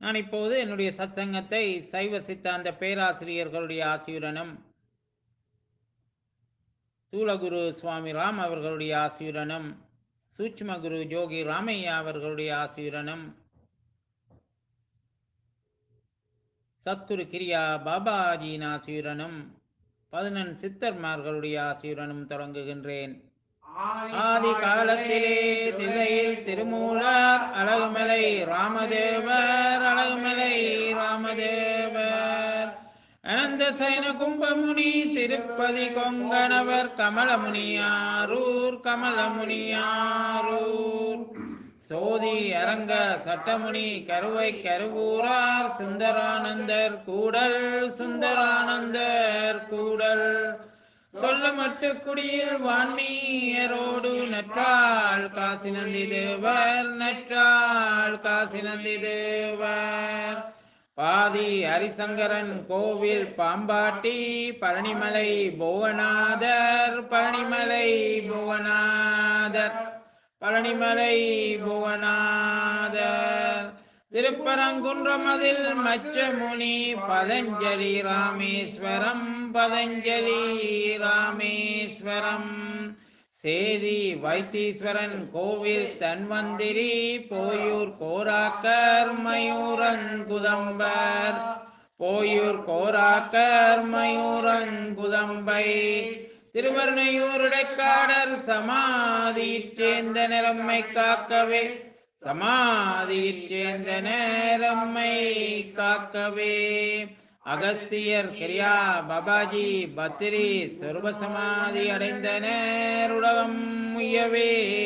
நான் இப்போது என்னுடைய சத்சங்கத்தை சைவ சித்தாந்த பேராசிரியர்களுடைய ஆசியுடனும் தூலகுரு சுவாமி ராம் அவர்களுடைய ஆசியுடனும் சூட்சும குரு ஜோகி ராமையா அவர்களுடைய ஆசியுடனும் சத்குரு கிரியா பாபாஜியின் ஆசியுடனும் பதினெண் சித்தர்மார்களுடைய ஆசியுடனும் தொடங்குகின்றேன் ஆதி காலத்திலே தில்லையில் திருமூலர் அழகுமலை ராமதேவர் அழகுமலை ராமதேவர் அனந்த சைன கும்பமுனி திருப்பதி கொங்கணவர் கமலமுனியாரூர் கமலமுனியாரூர் சோதி அரங்க சட்டமுனி கருவை கருவூரார் சுந்தரானந்தர் கூடல் சுந்தரானந்தர் கூடல் சொல்லமட்டு குடியில் வான்மீயரோடு நற்றாள் காசி நந்தி தேவர் நற்றாள் காசி நந்தி தேவர் பாதி ஹரிசங்கரன் கோவில் பாம்பாட்டி பழனிமலை புவனாதர் பழனிமலை புவனாதர் பழனிமலை புவனாதர் திருப்பரங்குன்றமதில் மச்சமுனி பதஞ்சலி ராமேஸ்வரம் பதஞ்சலி ராமேஸ்வரம் சேதி வைத்தீஸ்வரன் கோவில் தன்வந்திரி போயூர் கோராக்கர் மயூரங்குதம்பர் போயூர் கோராக்கர் மயூரங்குதம்பை திருவர்ணையூர் இடைக்காடர் சமாதியைச் சேர்ந்த நிறம்மை காக்கவே சமாதியைச் சேர்ந்த நேரம்மை காக்கவே அகஸ்தியர் கிரியா பாபாஜி பத்திரி சொருப சமாதி அடைந்த நேருலகம் முயவே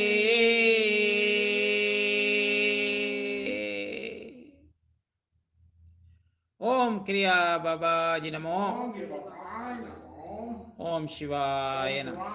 ஓம் கிரியா பாபாஜி நமோ ஓம் சிவாய நமோ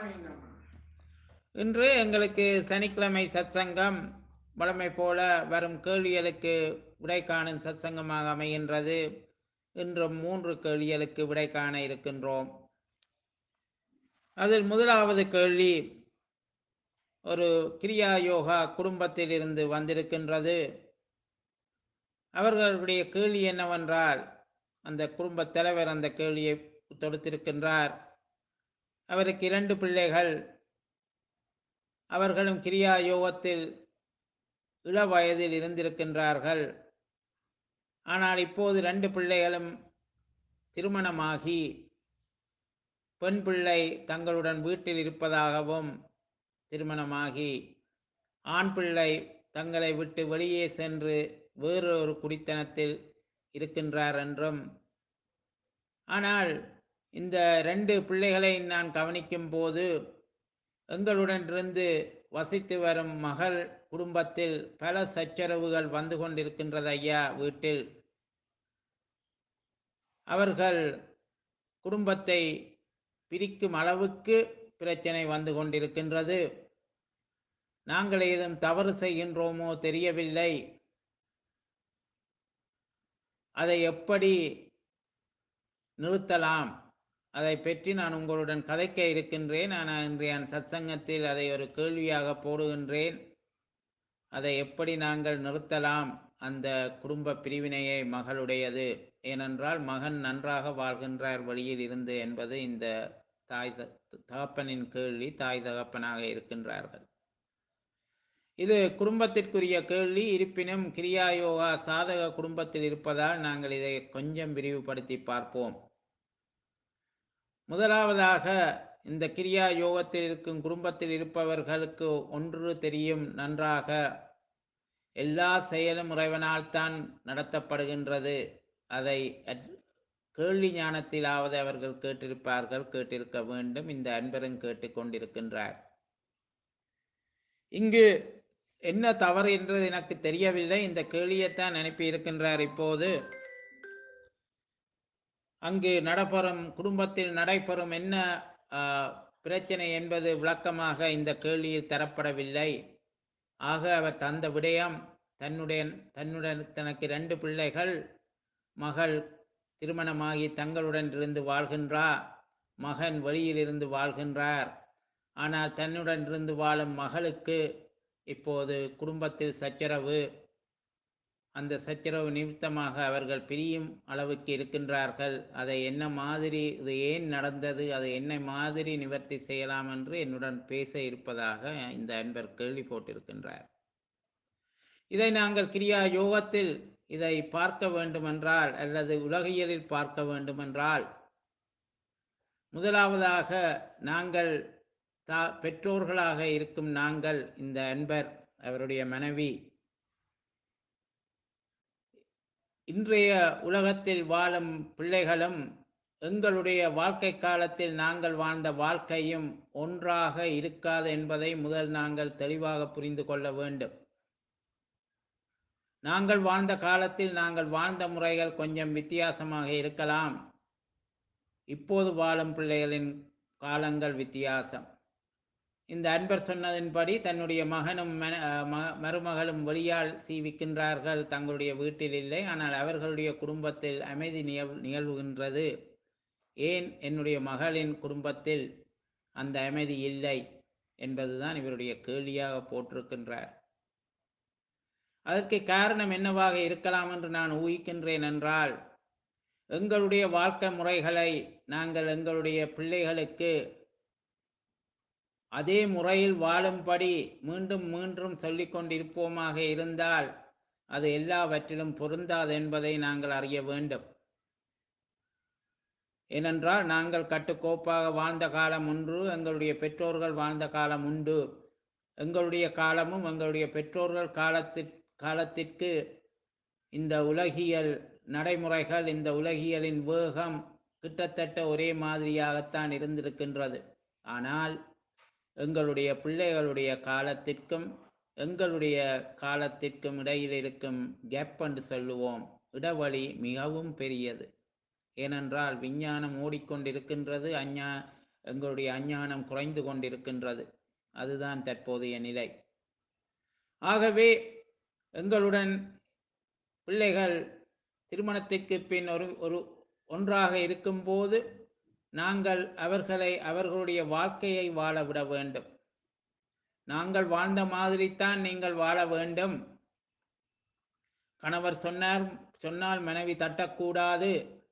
இன்று எங்களுக்கு சனிக்கிழமை சத்சங்கம் வழமை போல வரும் கேள்விகளுக்கு விடை காணும் சத்சங்கமாக அமைகின்றது இன்று மூன்று கேள்விகளுக்கு விடை காண இருக்கின்றோம் அதில் முதலாவது கேள்வி ஒரு கிரியா யோகா குடும்பத்தில் இருந்து வந்திருக்கின்றது அவர்களுடைய கேள்வி என்னவென்றால் அந்த குடும்பத் தலைவர் அந்த கேள்வியை தொடுத்திருக்கின்றார் அவருக்கு இரண்டு பிள்ளைகள் அவர்களும் கிரியா யோகத்தில் இள வயதில் இருந்திருக்கின்றார்கள் ஆனால் இப்போது ரெண்டு பிள்ளைகளும் திருமணமாகி பெண் பிள்ளை தங்களுடன் வீட்டில் இருப்பதாகவும் திருமணமாகி ஆண் பிள்ளை தங்களை விட்டு வெளியே சென்று வேறு ஒரு குடித்தனத்தில் இருக்கின்றார் என்றும் ஆனால் இந்த ரெண்டு பிள்ளைகளை நான் கவனிக்கும் போது எங்களுடன் இருந்து வசித்து வரும் மகள் குடும்பத்தில் பல சச்சரவுகள் வந்து கொண்டிருக்கின்றது ஐயா வீட்டில் அவர்கள் குடும்பத்தை பிரிக்கும் அளவுக்கு பிரச்சனை வந்து கொண்டிருக்கின்றது நாங்கள் ஏதும் தவறு செய்கின்றோமோ தெரியவில்லை அதை எப்படி நிறுத்தலாம் அதை பற்றி நான் உங்களுடன் கதைக்க இருக்கின்றேன் ஆனால் இன்றைய சத்சங்கத்தில் அதை ஒரு கேள்வியாக போடுகின்றேன் அதை எப்படி நாங்கள் நிறுத்தலாம் அந்த குடும்ப பிரிவினையை மகளுடையது ஏனென்றால் மகன் நன்றாக வாழ்கின்றார் வழியில் இருந்து என்பது இந்த தாய் தகப்பனின் கேள்வி தாய் தகப்பனாக இருக்கின்றார்கள் இது குடும்பத்திற்குரிய கேள்வி இருப்பினும் கிரியா யோகா சாதக குடும்பத்தில் இருப்பதால் நாங்கள் இதை கொஞ்சம் விரிவுபடுத்தி பார்ப்போம் முதலாவதாக இந்த கிரியா யோகத்தில் இருக்கும் குடும்பத்தில் இருப்பவர்களுக்கு ஒன்று தெரியும் நன்றாக எல்லா செயலும் இறைவனால் தான் நடத்தப்படுகின்றது அதை கேள்வி ஞானத்திலாவது அவர்கள் கேட்டிருப்பார்கள் கேட்டிருக்க வேண்டும் இந்த அன்பரும் கேட்டுக்கொண்டிருக்கின்றார் இங்கு என்ன தவறு என்று எனக்கு தெரியவில்லை இந்த கேள்வியைத்தான் அனுப்பி இருக்கின்றார் இப்போது அங்கு நடைபெறும் குடும்பத்தில் நடைபெறும் என்ன பிரச்சனை என்பது விளக்கமாக இந்த கேள்வியில் தரப்படவில்லை ஆக அவர் தந்த விடயம் தன்னுடைய தன்னுடன் தனக்கு ரெண்டு பிள்ளைகள் மகள் திருமணமாகி தங்களுடன் இருந்து வாழ்கின்றார் மகன் வெளியிலிருந்து வாழ்கின்றார் ஆனால் தன்னுடன் இருந்து வாழும் மகளுக்கு இப்போது குடும்பத்தில் சச்சரவு அந்த சச்சரவு நிமித்தமாக அவர்கள் பிரியும் அளவுக்கு இருக்கின்றார்கள் அதை என்ன மாதிரி இது ஏன் நடந்தது அதை என்ன மாதிரி நிவர்த்தி செய்யலாம் என்று என்னுடன் பேச இருப்பதாக இந்த அன்பர் கேள்வி போட்டிருக்கின்றார் இதை நாங்கள் கிரியா யோகத்தில் இதை பார்க்க வேண்டுமென்றால் அல்லது உலகியலில் பார்க்க வேண்டுமென்றால் முதலாவதாக நாங்கள் தா பெற்றோர்களாக இருக்கும் நாங்கள் இந்த அன்பர் அவருடைய மனைவி இன்றைய உலகத்தில் வாழும் பிள்ளைகளும் எங்களுடைய வாழ்க்கை காலத்தில் நாங்கள் வாழ்ந்த வாழ்க்கையும் ஒன்றாக இருக்காது என்பதை முதல் நாங்கள் தெளிவாக புரிந்து கொள்ள வேண்டும் நாங்கள் வாழ்ந்த காலத்தில் நாங்கள் வாழ்ந்த முறைகள் கொஞ்சம் வித்தியாசமாக இருக்கலாம் இப்போது வாழும் பிள்ளைகளின் காலங்கள் வித்தியாசம் இந்த அன்பர் சொன்னதின்படி தன்னுடைய மகனும் மன- அஹ் ம- மருமகளும் வெளியால் சீவிக்கின்றார்கள் தங்களுடைய வீட்டில் இல்லை ஆனால் அவர்களுடைய குடும்பத்தில் அமைதி நிகழ் நிகழ்வுகின்றது ஏன் என்னுடைய மகளின் குடும்பத்தில் அந்த அமைதி இல்லை என்பதுதான் இவருடைய கேள்வியாக போட்டிருக்கின்றார் அதற்கு காரணம் என்னவாக இருக்கலாம் என்று நான் ஊகிக்கின்றேன் என்றால் எங்களுடைய வாழ்க்கை முறைகளை நாங்கள் எங்களுடைய பிள்ளைகளுக்கு அதே முறையில் வாழும்படி மீண்டும் மீண்டும் சொல்லிக் கொண்டிருப்போமாக இருந்தால் அது எல்லாவற்றிலும் பொருந்தாது என்பதை நாங்கள் அறிய வேண்டும் ஏனென்றால் நாங்கள் கட்டுக்கோப்பாக வாழ்ந்த காலம் ஒன்று எங்களுடைய பெற்றோர்கள் வாழ்ந்த காலம் உண்டு எங்களுடைய காலமும் எங்களுடைய பெற்றோர்கள் காலத்திற் காலத்திற்கு இந்த உலகியல் நடைமுறைகள் இந்த உலகியலின் வேகம் கிட்டத்தட்ட ஒரே மாதிரியாகத்தான் இருந்திருக்கின்றது ஆனால் எங்களுடைய பிள்ளைகளுடைய காலத்திற்கும் எங்களுடைய காலத்திற்கும் இடையில் இருக்கும் கேப் என்று சொல்லுவோம் இடைவெளி மிகவும் பெரியது ஏனென்றால் விஞ்ஞானம் ஓடிக்கொண்டிருக்கின்றது அஞ்ஞா எங்களுடைய அஞ்ஞானம் குறைந்து கொண்டிருக்கின்றது அதுதான் தற்போதைய நிலை ஆகவே எங்களுடன் பிள்ளைகள் திருமணத்திற்கு பின் ஒரு ஒரு ஒன்றாக இருக்கும்போது நாங்கள் அவர்களை அவர்களுடைய வாழ்க்கையை வாழ விட வேண்டும் நாங்கள் வாழ்ந்த மாதிரித்தான் நீங்கள் வாழ வேண்டும் கணவர் சொன்னார் சொன்னால் மனைவி தட்டக்கூடாது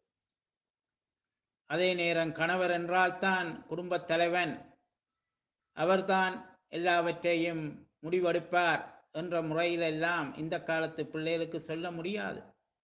அதே நேரம் கணவர் என்றால் தான் குடும்பத் தலைவன் அவர்தான் எல்லாவற்றையும் முடிவெடுப்பார் என்ற முறையிலெல்லாம் இந்த காலத்து பிள்ளைகளுக்கு சொல்ல முடியாது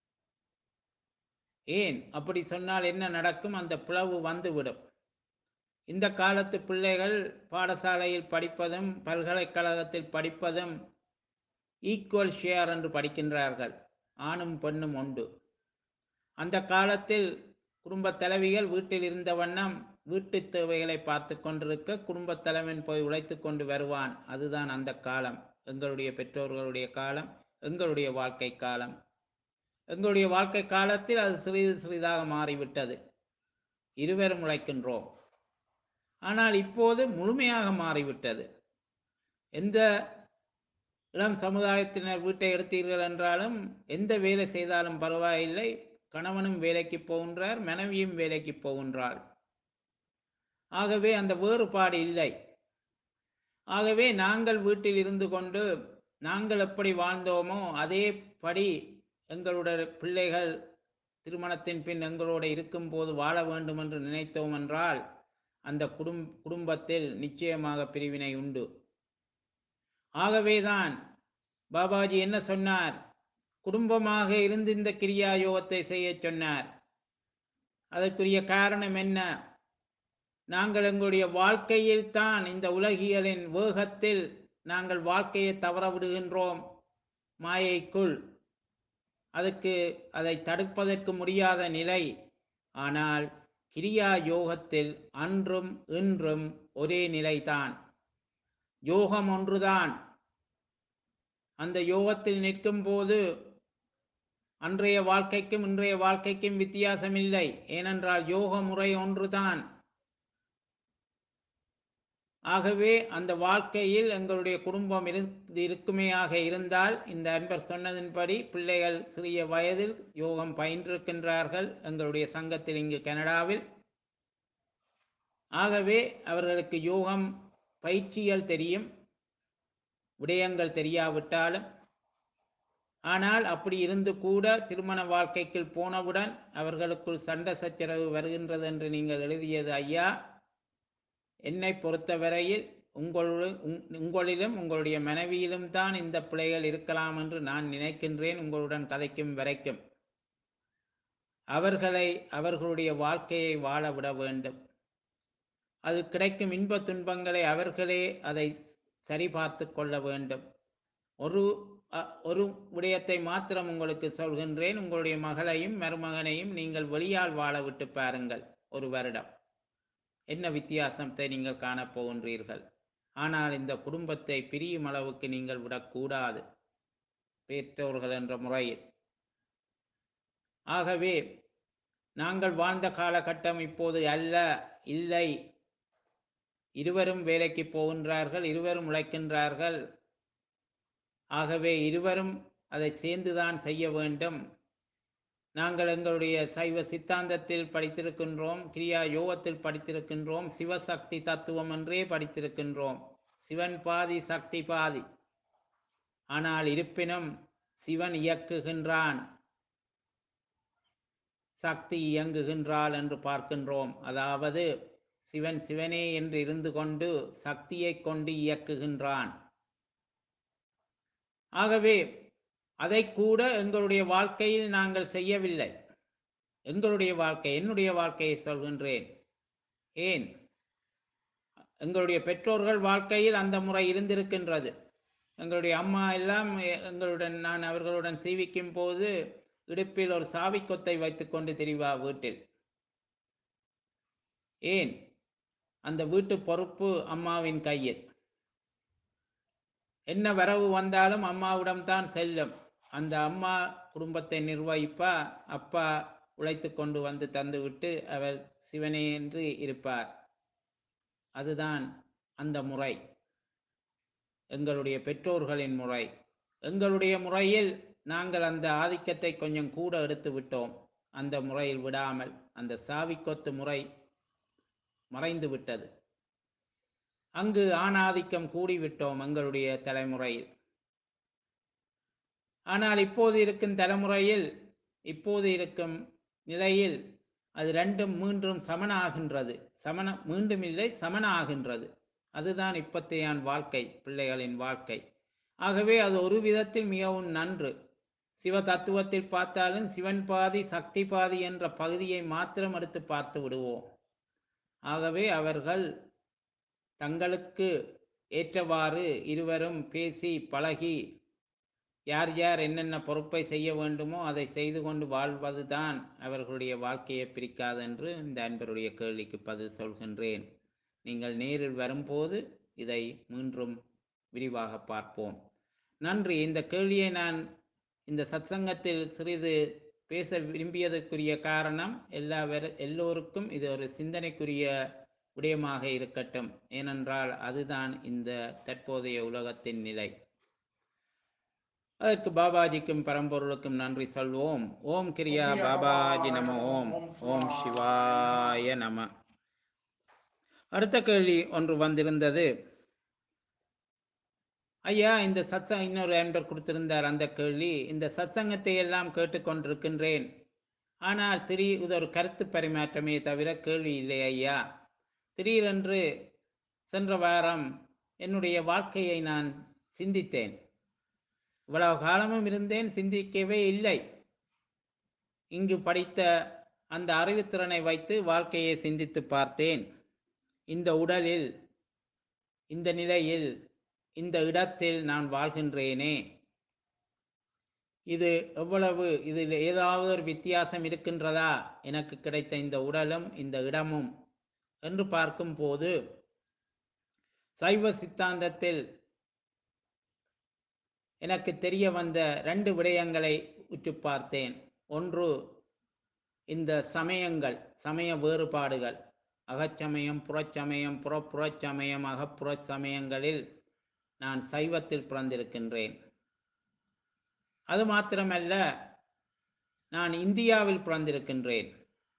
ஏன் அப்படி சொன்னால் என்ன நடக்கும் அந்த பிளவு வந்துவிடும் இந்த காலத்து பிள்ளைகள் பாடசாலையில் படிப்பதும் பல்கலைக்கழகத்தில் படிப்பதும் ஈக்குவல் ஷேர் என்று படிக்கின்றார்கள் ஆணும் பெண்ணும் உண்டு அந்த காலத்தில் குடும்பத் தலைவிகள் வீட்டில் இருந்த வண்ணம் வீட்டு தேவைகளை பார்த்து கொண்டிருக்க குடும்பத் தலைவன் போய் உழைத்து கொண்டு வருவான் அதுதான் அந்த காலம் எங்களுடைய பெற்றோர்களுடைய காலம் எங்களுடைய வாழ்க்கை காலம் எங்களுடைய வாழ்க்கை காலத்தில் அது சிறிது சிறிதாக மாறிவிட்டது இருவரும் உழைக்கின்றோம் ஆனால் இப்போது முழுமையாக மாறிவிட்டது எந்த இளம் சமுதாயத்தினர் வீட்டை எடுத்தீர்கள் என்றாலும் எந்த வேலை செய்தாலும் பரவாயில்லை கணவனும் வேலைக்கு போகின்றார் மனைவியும் வேலைக்கு போகின்றாள் ஆகவே அந்த வேறுபாடு இல்லை ஆகவே நாங்கள் வீட்டில் இருந்து கொண்டு நாங்கள் எப்படி வாழ்ந்தோமோ அதே படி எங்களுடைய பிள்ளைகள் திருமணத்தின் பின் எங்களோடு இருக்கும்போது வாழ வேண்டும் என்று நினைத்தோம் என்றால் அந்த குடும் குடும்பத்தில் நிச்சயமாக பிரிவினை உண்டு ஆகவேதான் பாபாஜி என்ன சொன்னார் குடும்பமாக இருந்து இந்த கிரியா யோகத்தை செய்ய சொன்னார் அதற்குரிய காரணம் என்ன நாங்கள் எங்களுடைய வாழ்க்கையில் தான் இந்த உலகியலின் வேகத்தில் நாங்கள் வாழ்க்கையை தவற விடுகின்றோம் மாயைக்குள் அதுக்கு அதை தடுப்பதற்கு முடியாத நிலை ஆனால் கிரியா யோகத்தில் அன்றும் இன்றும் ஒரே நிலைதான் யோகம் ஒன்றுதான் அந்த யோகத்தில் நிற்கும் போது அன்றைய வாழ்க்கைக்கும் இன்றைய வாழ்க்கைக்கும் வித்தியாசம் இல்லை ஏனென்றால் யோக முறை ஒன்றுதான் ஆகவே அந்த வாழ்க்கையில் எங்களுடைய குடும்பம் இருந்து இருக்குமேயாக இருந்தால் இந்த அன்பர் சொன்னதின்படி பிள்ளைகள் சிறிய வயதில் யோகம் பயின்றிருக்கின்றார்கள் எங்களுடைய சங்கத்தில் இங்கு கனடாவில் ஆகவே அவர்களுக்கு யோகம் பயிற்சிகள் தெரியும் விடயங்கள் தெரியாவிட்டாலும் ஆனால் அப்படி இருந்து கூட திருமண வாழ்க்கைக்கு போனவுடன் அவர்களுக்குள் சண்டை சச்சரவு வருகின்றது என்று நீங்கள் எழுதியது ஐயா என்னை பொறுத்தவரையில் உங்களுடன் உங்களிலும் உங்களுடைய மனைவியிலும் தான் இந்த பிள்ளைகள் இருக்கலாம் என்று நான் நினைக்கின்றேன் உங்களுடன் கதைக்கும் வரைக்கும் அவர்களை அவர்களுடைய வாழ்க்கையை வாழ விட வேண்டும் அது கிடைக்கும் இன்ப துன்பங்களை அவர்களே அதை சரிபார்த்து கொள்ள வேண்டும் ஒரு ஒரு விடயத்தை மாத்திரம் உங்களுக்கு சொல்கின்றேன் உங்களுடைய மகளையும் மருமகனையும் நீங்கள் வெளியால் வாழ விட்டு பாருங்கள் ஒரு வருடம் என்ன வித்தியாசத்தை நீங்கள் காணப்போகின்றீர்கள் ஆனால் இந்த குடும்பத்தை பிரியும் அளவுக்கு நீங்கள் விடக்கூடாது பெற்றோர்கள் என்ற முறையில் ஆகவே நாங்கள் வாழ்ந்த காலகட்டம் இப்போது அல்ல இல்லை இருவரும் வேலைக்கு போகின்றார்கள் இருவரும் உழைக்கின்றார்கள் ஆகவே இருவரும் அதை சேர்ந்துதான் செய்ய வேண்டும் நாங்கள் எங்களுடைய சைவ சித்தாந்தத்தில் படித்திருக்கின்றோம் கிரியா யோகத்தில் படித்திருக்கின்றோம் சிவசக்தி தத்துவம் என்றே படித்திருக்கின்றோம் சிவன் பாதி சக்தி பாதி ஆனால் இருப்பினும் சிவன் இயக்குகின்றான் சக்தி இயங்குகின்றாள் என்று பார்க்கின்றோம் அதாவது சிவன் சிவனே என்று இருந்து கொண்டு சக்தியை கொண்டு இயக்குகின்றான் ஆகவே அதை கூட எங்களுடைய வாழ்க்கையில் நாங்கள் செய்யவில்லை எங்களுடைய வாழ்க்கை என்னுடைய வாழ்க்கையை சொல்கின்றேன் ஏன் எங்களுடைய பெற்றோர்கள் வாழ்க்கையில் அந்த முறை இருந்திருக்கின்றது எங்களுடைய அம்மா எல்லாம் எங்களுடன் நான் அவர்களுடன் சீவிக்கும் போது இடுப்பில் ஒரு சாவிக்கொத்தை வைத்துக்கொண்டு திரிவா வீட்டில் ஏன் அந்த வீட்டு பொறுப்பு அம்மாவின் கையில் என்ன வரவு வந்தாலும் அம்மாவிடம் தான் செல்லும் அந்த அம்மா குடும்பத்தை நிர்வகிப்பா அப்பா உழைத்து கொண்டு வந்து தந்துவிட்டு அவர் சிவனே என்று இருப்பார் அதுதான் அந்த முறை எங்களுடைய பெற்றோர்களின் முறை எங்களுடைய முறையில் நாங்கள் அந்த ஆதிக்கத்தை கொஞ்சம் கூட எடுத்து விட்டோம் அந்த முறையில் விடாமல் அந்த சாவிக்கொத்து முறை மறைந்து விட்டது அங்கு ஆணாதிக்கம் கூடிவிட்டோம் எங்களுடைய தலைமுறையில் ஆனால் இப்போது இருக்கும் தலைமுறையில் இப்போது இருக்கும் நிலையில் அது ரெண்டும் மீண்டும் சமனாகின்றது சமண மீண்டும் இல்லை சமனாகின்றது அதுதான் இப்பத்தையான் வாழ்க்கை பிள்ளைகளின் வாழ்க்கை ஆகவே அது ஒரு விதத்தில் மிகவும் நன்று சிவ தத்துவத்தில் பார்த்தாலும் சிவன் பாதி சக்தி பாதி என்ற பகுதியை மாத்திரம் எடுத்து பார்த்து விடுவோம் ஆகவே அவர்கள் தங்களுக்கு ஏற்றவாறு இருவரும் பேசி பழகி யார் யார் என்னென்ன பொறுப்பை செய்ய வேண்டுமோ அதை செய்து கொண்டு வாழ்வதுதான் அவர்களுடைய வாழ்க்கையை பிரிக்காது என்று இந்த அன்பருடைய கேள்விக்கு பதில் சொல்கின்றேன் நீங்கள் நேரில் வரும்போது இதை மீண்டும் விரிவாக பார்ப்போம் நன்றி இந்த கேள்வியை நான் இந்த சத்சங்கத்தில் சிறிது பேச விரும்பியதற்குரிய காரணம் எல்லா எல்லோருக்கும் இது ஒரு சிந்தனைக்குரிய விடயமாக இருக்கட்டும் ஏனென்றால் அதுதான் இந்த தற்போதைய உலகத்தின் நிலை அதற்கு பாபாஜிக்கும் பரம்பொருளுக்கும் நன்றி சொல்வோம் ஓம் கிரியா பாபாஜி நம ஓம் ஓம் சிவாய நம அடுத்த கேள்வி ஒன்று வந்திருந்தது ஐயா இந்த சத்சங் இன்னொரு அன்பர் கொடுத்திருந்தார் அந்த கேள்வி இந்த சத்சங்கத்தை எல்லாம் கேட்டுக்கொண்டிருக்கின்றேன் ஆனால் திடீர் இது ஒரு கருத்து பரிமாற்றமே தவிர கேள்வி இல்லை ஐயா திடீரென்று சென்ற வாரம் என்னுடைய வாழ்க்கையை நான் சிந்தித்தேன் இவ்வளவு காலமும் இருந்தேன் சிந்திக்கவே இல்லை இங்கு படித்த அந்த அறிவுத்திறனை வைத்து வாழ்க்கையை சிந்தித்து பார்த்தேன் இந்த உடலில் இந்த நிலையில் இந்த இடத்தில் நான் வாழ்கின்றேனே இது எவ்வளவு இதில் ஏதாவது ஒரு வித்தியாசம் இருக்கின்றதா எனக்கு கிடைத்த இந்த உடலும் இந்த இடமும் என்று பார்க்கும்போது சைவ சித்தாந்தத்தில் எனக்கு தெரிய வந்த ரெண்டு விடயங்களை உற்று பார்த்தேன் ஒன்று இந்த சமயங்கள் சமய வேறுபாடுகள் அகச்சமயம் புறச்சமயம் புறப்புறச்சமயம் அகப்புற சமயங்களில் நான் சைவத்தில் பிறந்திருக்கின்றேன் அது மாத்திரமல்ல நான் இந்தியாவில் பிறந்திருக்கின்றேன்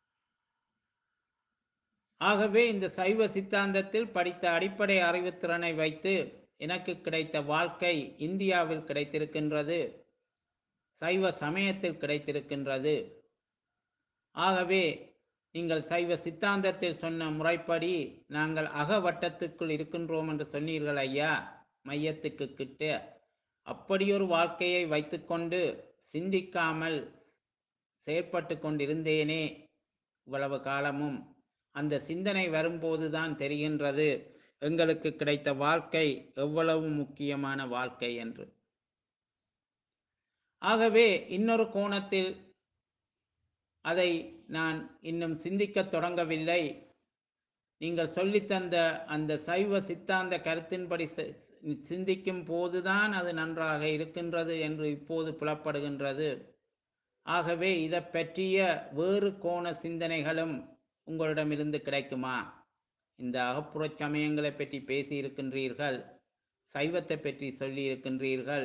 ஆகவே இந்த சைவ சித்தாந்தத்தில் படித்த அடிப்படை அறிவுத்திறனை வைத்து எனக்கு கிடைத்த வாழ்க்கை இந்தியாவில் கிடைத்திருக்கின்றது சைவ சமயத்தில் கிடைத்திருக்கின்றது ஆகவே நீங்கள் சைவ சித்தாந்தத்தில் சொன்ன முறைப்படி நாங்கள் அகவட்டத்துக்குள் இருக்கின்றோம் என்று சொன்னீர்கள் ஐயா மையத்துக்கு கிட்ட அப்படியொரு வாழ்க்கையை வைத்துக்கொண்டு சிந்திக்காமல் செயற்பட்டு கொண்டிருந்தேனே இவ்வளவு காலமும் அந்த சிந்தனை வரும்போதுதான் தெரிகின்றது எங்களுக்கு கிடைத்த வாழ்க்கை எவ்வளவு முக்கியமான வாழ்க்கை என்று ஆகவே இன்னொரு கோணத்தில் அதை நான் இன்னும் சிந்திக்கத் தொடங்கவில்லை நீங்கள் சொல்லித்தந்த அந்த சைவ சித்தாந்த கருத்தின்படி சி- சிந்திக்கும் போதுதான் அது நன்றாக இருக்கின்றது என்று இப்போது புலப்படுகின்றது ஆகவே இதை பற்றிய வேறு கோண சிந்தனைகளும் உங்களிடமிருந்து கிடைக்குமா இந்த அகப்புறச் சமயங்களை பற்றி பேசி இருக்கின்றீர்கள் சைவத்தை பற்றி சொல்லி இருக்கின்றீர்கள்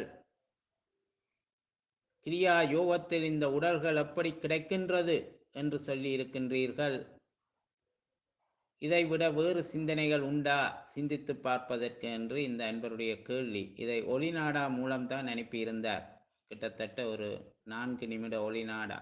கிரியா யோகத்தில் இந்த உடல்கள் எப்படி கிடைக்கின்றது என்று சொல்லி இருக்கின்றீர்கள் இதைவிட வேறு சிந்தனைகள் உண்டா சிந்தித்து பார்ப்பதற்கு என்று இந்த அன்பருடைய கேள்வி இதை ஒளிநாடா மூலம்தான் அனுப்பியிருந்தார் கிட்டத்தட்ட ஒரு நான்கு நிமிட ஒளிநாடா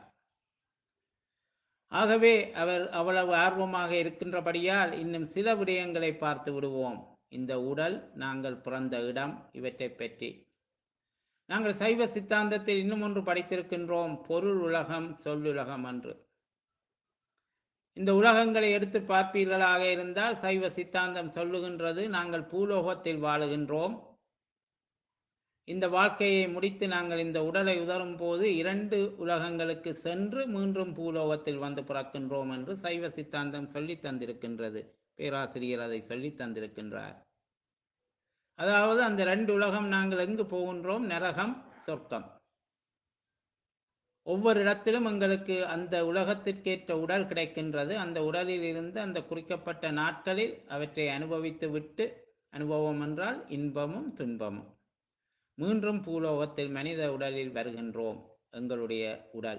ஆகவே அவர் அவ்வளவு ஆர்வமாக இருக்கின்றபடியால் இன்னும் சில விடயங்களை பார்த்து விடுவோம் இந்த உடல் நாங்கள் பிறந்த இடம் இவற்றை பற்றி நாங்கள் சைவ சித்தாந்தத்தில் இன்னும் ஒன்று படித்திருக்கின்றோம் பொருள் உலகம் சொல்லுலகம் என்று இந்த உலகங்களை எடுத்து பார்ப்பீர்களாக இருந்தால் சைவ சித்தாந்தம் சொல்லுகின்றது நாங்கள் பூலோகத்தில் வாழுகின்றோம் இந்த வாழ்க்கையை முடித்து நாங்கள் இந்த உடலை உதரும் போது இரண்டு உலகங்களுக்கு சென்று மீண்டும் பூலோகத்தில் வந்து பிறக்கின்றோம் என்று சைவ சித்தாந்தம் சொல்லி தந்திருக்கின்றது பேராசிரியர் அதை சொல்லி தந்திருக்கின்றார் அதாவது அந்த ரெண்டு உலகம் நாங்கள் எங்கு போகின்றோம் நரகம் சொர்க்கம் ஒவ்வொரு இடத்திலும் எங்களுக்கு அந்த உலகத்திற்கேற்ற உடல் கிடைக்கின்றது அந்த உடலில் இருந்து அந்த குறிக்கப்பட்ட நாட்களில் அவற்றை அனுபவித்து விட்டு அனுபவம் என்றால் இன்பமும் துன்பமும் மீண்டும் பூலோகத்தில் மனித உடலில் வருகின்றோம் எங்களுடைய உடல்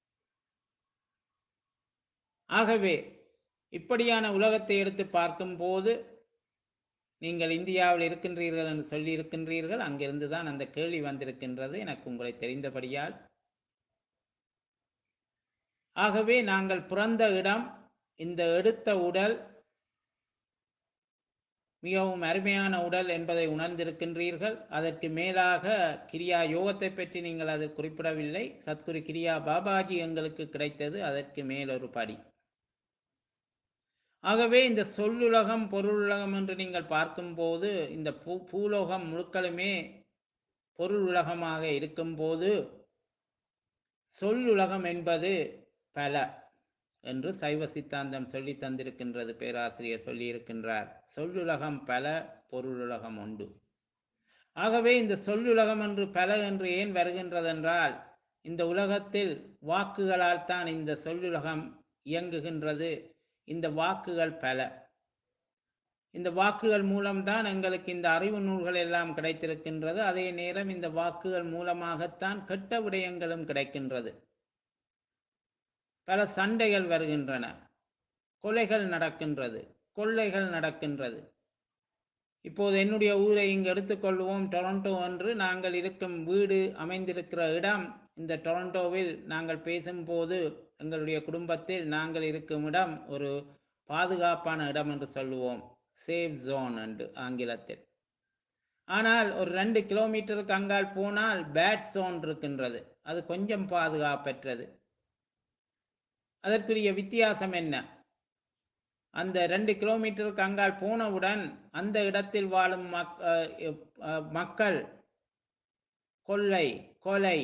ஆகவே இப்படியான உலகத்தை எடுத்து பார்க்கும்போது நீங்கள் இந்தியாவில் இருக்கின்றீர்கள் என்று சொல்லி இருக்கின்றீர்கள் அங்கிருந்து தான் அந்த கேள்வி வந்திருக்கின்றது எனக்கு உங்களை தெரிந்தபடியால் ஆகவே நாங்கள் பிறந்த இடம் இந்த எடுத்த உடல் மிகவும் அருமையான உடல் என்பதை உணர்ந்திருக்கின்றீர்கள் அதற்கு மேலாக கிரியா யோகத்தை பற்றி நீங்கள் அது குறிப்பிடவில்லை சத்குரு கிரியா பாபாஜி எங்களுக்கு கிடைத்தது அதற்கு மேலொரு படி ஆகவே இந்த சொல்லுலகம் பொருளுலகம் என்று நீங்கள் பார்க்கும்போது இந்த பூ பூலோகம் முழுக்களுமே பொருள் உலகமாக இருக்கும்போது சொல்லுலகம் என்பது பல என்று சைவ சித்தாந்தம் சொல்லி தந்திருக்கின்றது பேராசிரியர் சொல்லியிருக்கின்றார் சொல்லுலகம் பல பொருளுலகம் உண்டு ஆகவே இந்த சொல்லுலகம் என்று பல என்று ஏன் வருகின்றதென்றால் இந்த உலகத்தில் வாக்குகளால் தான் இந்த சொல்லுலகம் இயங்குகின்றது இந்த வாக்குகள் பல இந்த வாக்குகள் மூலம்தான் எங்களுக்கு இந்த அறிவு நூல்கள் எல்லாம் கிடைத்திருக்கின்றது அதே நேரம் இந்த வாக்குகள் மூலமாகத்தான் கெட்ட விடயங்களும் கிடைக்கின்றது பல சண்டைகள் வருகின்றன கொலைகள் நடக்கின்றது கொள்ளைகள் நடக்கின்றது இப்போது என்னுடைய ஊரை இங்கு எடுத்துக்கொள்வோம் டொரண்டோ என்று நாங்கள் இருக்கும் வீடு அமைந்திருக்கிற இடம் இந்த டொரண்டோவில் நாங்கள் பேசும்போது எங்களுடைய குடும்பத்தில் நாங்கள் இருக்கும் இடம் ஒரு பாதுகாப்பான இடம் என்று சொல்லுவோம் சேஃப் ஜோன் என்று ஆங்கிலத்தில் ஆனால் ஒரு ரெண்டு கிலோமீட்டருக்கு அங்கால் போனால் பேட் ஜோன் இருக்கின்றது அது கொஞ்சம் பாதுகாப்பற்றது அதற்குரிய வித்தியாசம் என்ன அந்த ரெண்டு கிலோமீட்டருக்கு அங்கால் போனவுடன் அந்த இடத்தில் வாழும் மக் அஹ் அஹ் மக்கள் கொள்ளை கொலை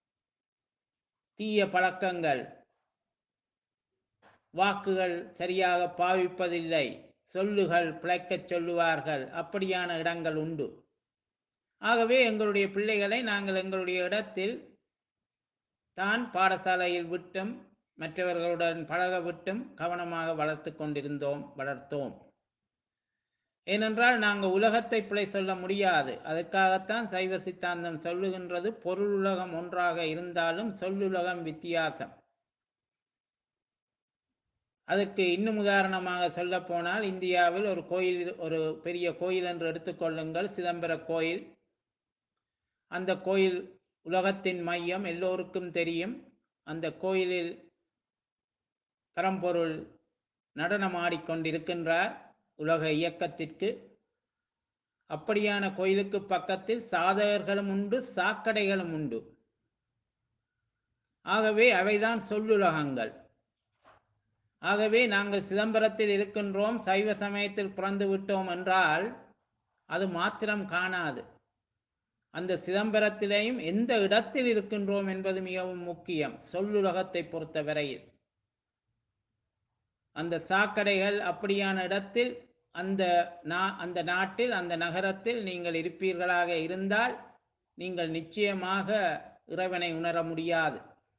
தீய பழக்கங்கள் வாக்குகள் சரியாக பாவிப்பதில்லை சொல்லுகள் பிழைக்கச் சொல்லுவார்கள் அப்படியான இடங்கள் உண்டு ஆகவே எங்களுடைய பிள்ளைகளை நாங்கள் எங்களுடைய இடத்தில் தான் பாடசாலையில் விட்டும் மற்றவர்களுடன் பழக விட்டும் கவனமாக வளர்த்து கொண்டிருந்தோம் வளர்த்தோம் ஏனென்றால் நாங்கள் உலகத்தை பிழை சொல்ல முடியாது அதற்காகத்தான் சைவ சித்தாந்தம் சொல்லுகின்றது பொருள் உலகம் ஒன்றாக இருந்தாலும் சொல்லுலகம் வித்தியாசம் அதற்கு இன்னும் உதாரணமாக சொல்ல போனால் இந்தியாவில் ஒரு கோயில் ஒரு பெரிய கோயில் என்று எடுத்துக்கொள்ளுங்கள் சிதம்பர கோயில் அந்த கோயில் உலகத்தின் மையம் எல்லோருக்கும் தெரியும் அந்த கோயிலில் பரம்பொருள் நடனமாடிக்கொண்டிருக்கின்றார் உலக இயக்கத்திற்கு அப்படியான கோயிலுக்கு பக்கத்தில் சாதகர்களும் உண்டு சாக்கடைகளும் உண்டு ஆகவே அவைதான் சொல்லுலகங்கள் ஆகவே நாங்கள் சிதம்பரத்தில் இருக்கின்றோம் சைவ சமயத்தில் பிறந்து விட்டோம் என்றால் அது மாத்திரம் காணாது அந்த சிதம்பரத்திலேயும் எந்த இடத்தில் இருக்கின்றோம் என்பது மிகவும் முக்கியம் சொல்லுலகத்தை பொறுத்தவரையில் அந்த சாக்கடைகள் அப்படியான இடத்தில் அந்த நா அந்த நாட்டில் அந்த நகரத்தில் நீங்கள் இருப்பீர்களாக இருந்தால் நீங்கள் நிச்சயமாக இறைவனை உணர முடியாது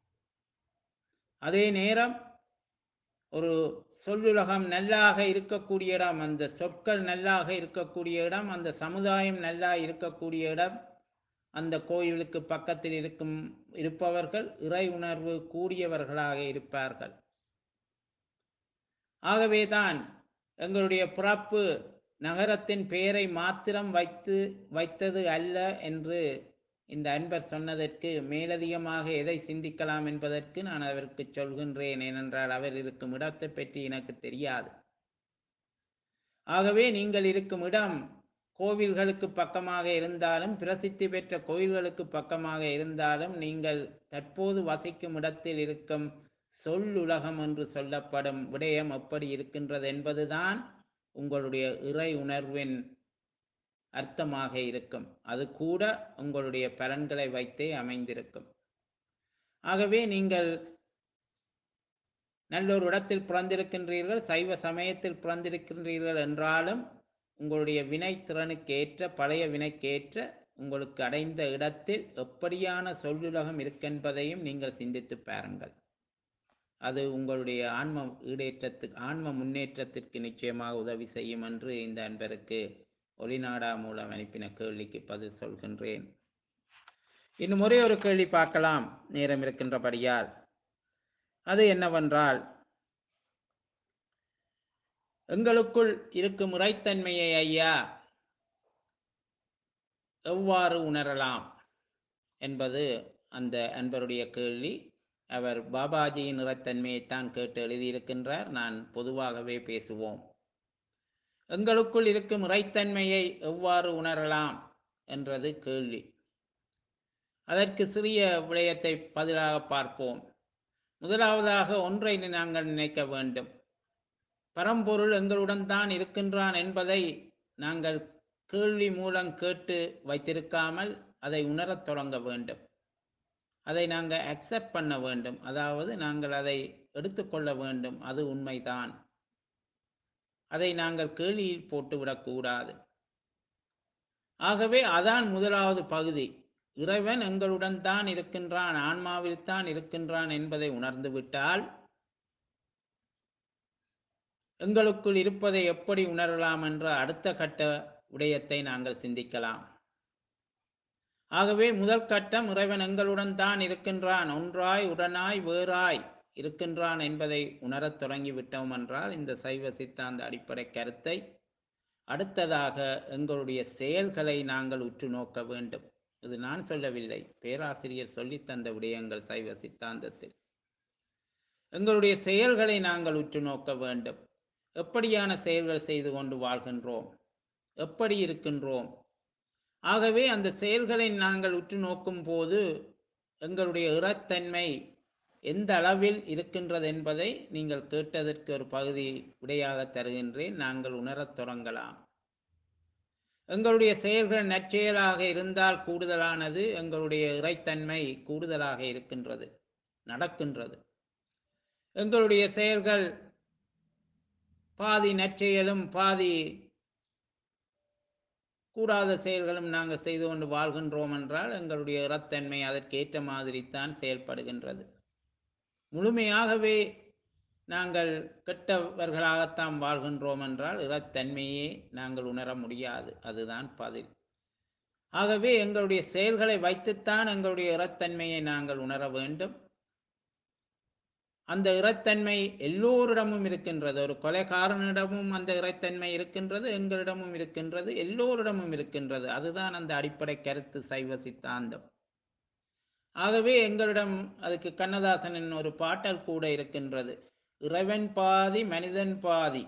அதே நேரம் ஒரு சொல்லுலகம் நல்லாக இருக்கக்கூடிய இடம் அந்த சொற்கள் நல்லாக இருக்கக்கூடிய இடம் அந்த சமுதாயம் நல்லா இருக்கக்கூடிய இடம் அந்த கோயிலுக்கு பக்கத்தில் இருக்கும் இருப்பவர்கள் இறை உணர்வு கூடியவர்களாக இருப்பார்கள் ஆகவேதான் எங்களுடைய பிறப்பு நகரத்தின் பெயரை மாத்திரம் வைத்து வைத்தது அல்ல என்று இந்த அன்பர் சொன்னதற்கு மேலதிகமாக எதை சிந்திக்கலாம் என்பதற்கு நான் அவருக்கு சொல்கின்றேன் ஏனென்றால் அவர் இருக்கும் இடத்தை பற்றி எனக்கு தெரியாது ஆகவே நீங்கள் இருக்கும் இடம் கோவில்களுக்கு பக்கமாக இருந்தாலும் பிரசித்தி பெற்ற கோயில்களுக்கு பக்கமாக இருந்தாலும் நீங்கள் தற்போது வசிக்கும் இடத்தில் இருக்கும் சொல்லுலகம் என்று சொல்லப்படும் விடயம் எப்படி இருக்கின்றது என்பதுதான் உங்களுடைய இறை உணர்வின் அர்த்தமாக இருக்கும் அது கூட உங்களுடைய பலன்களை வைத்தே அமைந்திருக்கும் ஆகவே நீங்கள் நல்லொரு இடத்தில் பிறந்திருக்கின்றீர்கள் சைவ சமயத்தில் பிறந்திருக்கின்றீர்கள் என்றாலும் உங்களுடைய வினைத்திறனுக்கு ஏற்ற பழைய வினைக்கேற்ற உங்களுக்கு அடைந்த இடத்தில் எப்படியான சொல்லுலகம் இருக்கென்பதையும் நீங்கள் சிந்தித்து பாருங்கள் அது உங்களுடைய ஆன்ம ஈடேற்றத்துக்கு ஆன்ம முன்னேற்றத்திற்கு நிச்சயமாக உதவி செய்யும் என்று இந்த அன்பருக்கு ஒளிநாடா மூலம் அனுப்பின கேள்விக்கு பதில் சொல்கின்றேன் இன்னும் ஒரே ஒரு கேள்வி பார்க்கலாம் நேரம் இருக்கின்றபடியால் அது என்னவென்றால் எங்களுக்குள் இருக்கும் இறைத்தன்மையை ஐயா எவ்வாறு உணரலாம் என்பது அந்த அன்பருடைய கேள்வி அவர் பாபாஜியின் இறைத்தன்மையைத்தான் கேட்டு எழுதியிருக்கின்றார் நான் பொதுவாகவே பேசுவோம் எங்களுக்குள் இருக்கும் இறைத்தன்மையை எவ்வாறு உணரலாம் என்றது கேள்வி அதற்கு சிறிய விடயத்தை பதிலாக பார்ப்போம் முதலாவதாக ஒன்றை நாங்கள் நினைக்க வேண்டும் பரம்பொருள் எங்களுடன் தான் இருக்கின்றான் என்பதை நாங்கள் கேள்வி மூலம் கேட்டு வைத்திருக்காமல் அதை உணரத் தொடங்க வேண்டும் அதை நாங்கள் அக்செப்ட் பண்ண வேண்டும் அதாவது நாங்கள் அதை எடுத்துக்கொள்ள வேண்டும் அது உண்மைதான் அதை நாங்கள் கேள்வியில் போட்டுவிடக்கூடாது ஆகவே அதான் முதலாவது பகுதி இறைவன் எங்களுடன் தான் இருக்கின்றான் ஆன்மாவில் தான் இருக்கின்றான் என்பதை உணர்ந்து விட்டால் எங்களுக்குள் இருப்பதை எப்படி உணரலாம் என்ற அடுத்த கட்ட விடயத்தை நாங்கள் சிந்திக்கலாம் ஆகவே முதல் கட்டம் இறைவன் எங்களுடன் தான் இருக்கின்றான் ஒன்றாய் உடனாய் வேறாய் இருக்கின்றான் என்பதை உணரத் தொடங்கிவிட்டோம் என்றால் இந்த சைவ சித்தாந்த அடிப்படை கருத்தை அடுத்ததாக எங்களுடைய செயல்களை நாங்கள் உற்று நோக்க வேண்டும் இது நான் சொல்லவில்லை பேராசிரியர் சொல்லித் தந்த விடயங்கள் சைவ சித்தாந்தத்தில் எங்களுடைய செயல்களை நாங்கள் உற்று நோக்க வேண்டும் எப்படியான செயல்கள் செய்து கொண்டு வாழ்கின்றோம் எப்படி இருக்கின்றோம் ஆகவே அந்த செயல்களை நாங்கள் உற்று நோக்கும் போது எங்களுடைய இறத்தன்மை எந்த அளவில் இருக்கின்றது என்பதை நீங்கள் கேட்டதற்கு ஒரு பகுதி விடையாக தருகின்றேன் நாங்கள் உணரத் தொடங்கலாம் எங்களுடைய செயல்கள் நற்செயலாக இருந்தால் கூடுதலானது எங்களுடைய இறைத்தன்மை கூடுதலாக இருக்கின்றது நடக்கின்றது எங்களுடைய செயல்கள் பாதி நற்செயலும் பாதி கூடாத செயல்களும் நாங்கள் செய்து கொண்டு வாழ்கின்றோம் என்றால் எங்களுடைய இறத்தன்மை அதற்கு ஏற்ற மாதிரித்தான் செயல்படுகின்றது முழுமையாகவே நாங்கள் கெட்டவர்களாகத்தான் வாழ்கின்றோம் என்றால் இறத்தன்மையே நாங்கள் உணர முடியாது அதுதான் பதில் ஆகவே எங்களுடைய செயல்களை வைத்துத்தான் எங்களுடைய இறத்தன்மையை நாங்கள் உணர வேண்டும் அந்த இறைத்தன்மை எல்லோரிடமும் இருக்கின்றது ஒரு கொலைகாரனிடமும் அந்த இறைத்தன்மை இருக்கின்றது எங்களிடமும் இருக்கின்றது எல்லோரிடமும் இருக்கின்றது அதுதான் அந்த அடிப்படை கருத்து சைவ சித்தாந்தம் ஆகவே எங்களிடம் அதுக்கு கண்ணதாசனின் ஒரு பாட்டல் கூட இருக்கின்றது இறைவன் பாதி மனிதன் பாதி